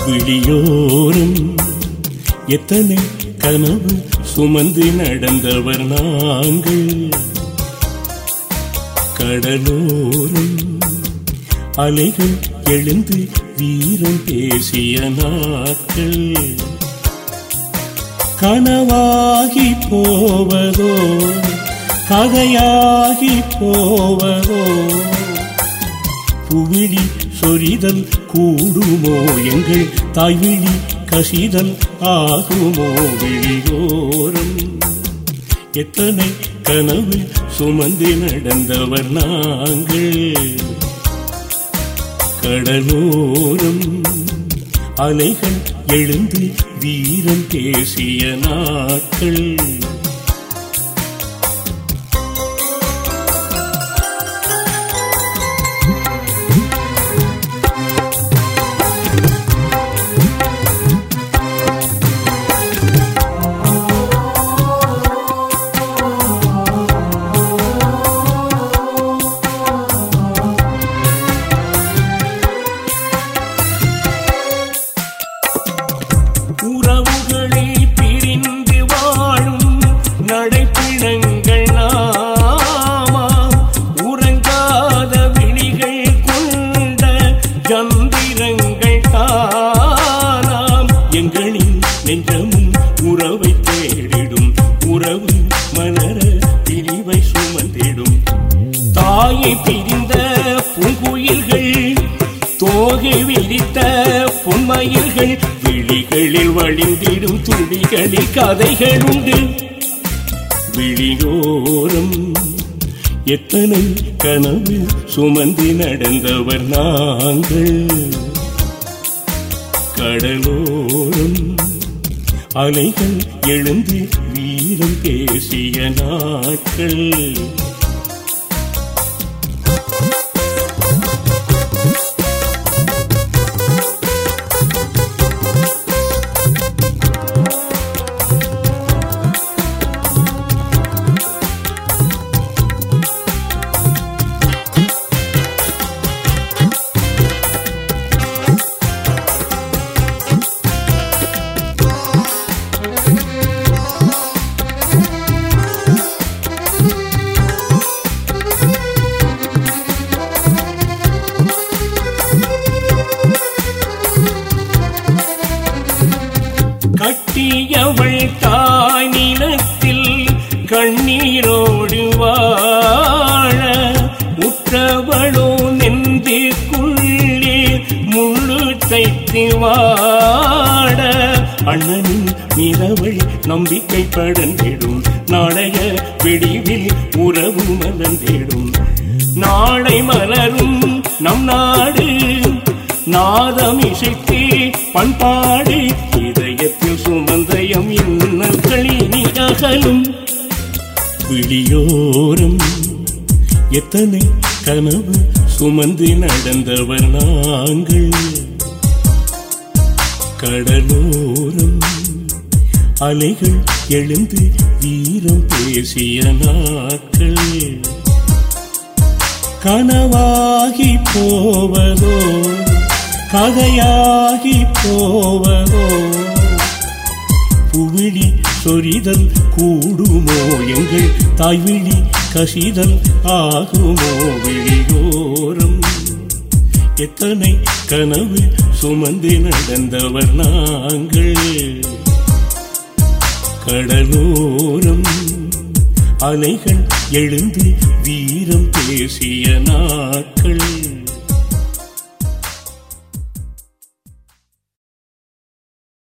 விழியோரம் எத்தனை கனவு சுமந்து நடந்தவர் நாங்கள் கடலோரம் அலைகள் எழுந்து வீரம் பேசிய நாட்கள் கனவாகி போவதோ கதையாகி போவதோ புவிழி சொரிதல் கூடுமோ எங்கள் தாய்விழி கசிதல் ஆகுமோ விழியோரம் எத்தனை கனவு சுமந்து நடந்தவர் நாங்கள் கடலோரம் அலைகள் எழுந்து வீரம் பேசிய நாட்கள் உறவுகளை பிரிந்து வாழும் நடைப்பிணங்கள் நாமா உறங்காத விழிகள் கொண்ட ஜந்திரங்கள் தானாம் எங்களின் நெஞ்சமும் உறவை தேடிடும் உறவு மலர பிரிவை சுமந்திடும் தாயை பிரிந்த பூங்குயில்கள் தோகை விரித்த பொன்மயில்கள் விழிகளில் வழிந்திடும் துளிகளில் கதைகள் உண்டு விழியோரம் எத்தனை கனவு சுமந்து நடந்தவர் நாங்கள் கடலோரம் அலைகள் எழுந்து வீரம் பேசிய நாட்கள் கட்டியவள் தாய் நிலத்தில் கண்ணீரோடு வாழ உற்றவளோ நெஞ்சுக்குள்ளே முள்ளு தைத்து வாட அண்ணனின் மீதவள் நம்பிக்கை படர்ந்திடும் நாளைய விடிவில் உறவு மலர்ந்திடும் நாளை மலரும் நம் நாடு நாதம் இசைத்து பண்பாடு இதயத்தில் சுமந்தயம் இன்னல்களினி அகலும் விழியோரம் எத்தனை கனவு சுமந்து நடந்தவர் நாங்கள் கடலோரம் அலைகள் எழுந்து வீரம் பேசிய நாட்கள் கனவாகி போவதோ கதையாகி போவதோ புவிழி சொரிதல் கூடுமோ எங்கள் தாய்விழி கசிதல் ஆகுமோ விழியோரம் எத்தனை கனவு சுமந்து நடந்தவர் நாங்கள் கடலோரம் அலைகள் எழுந்து வீரம் பேசிய நாட்கள்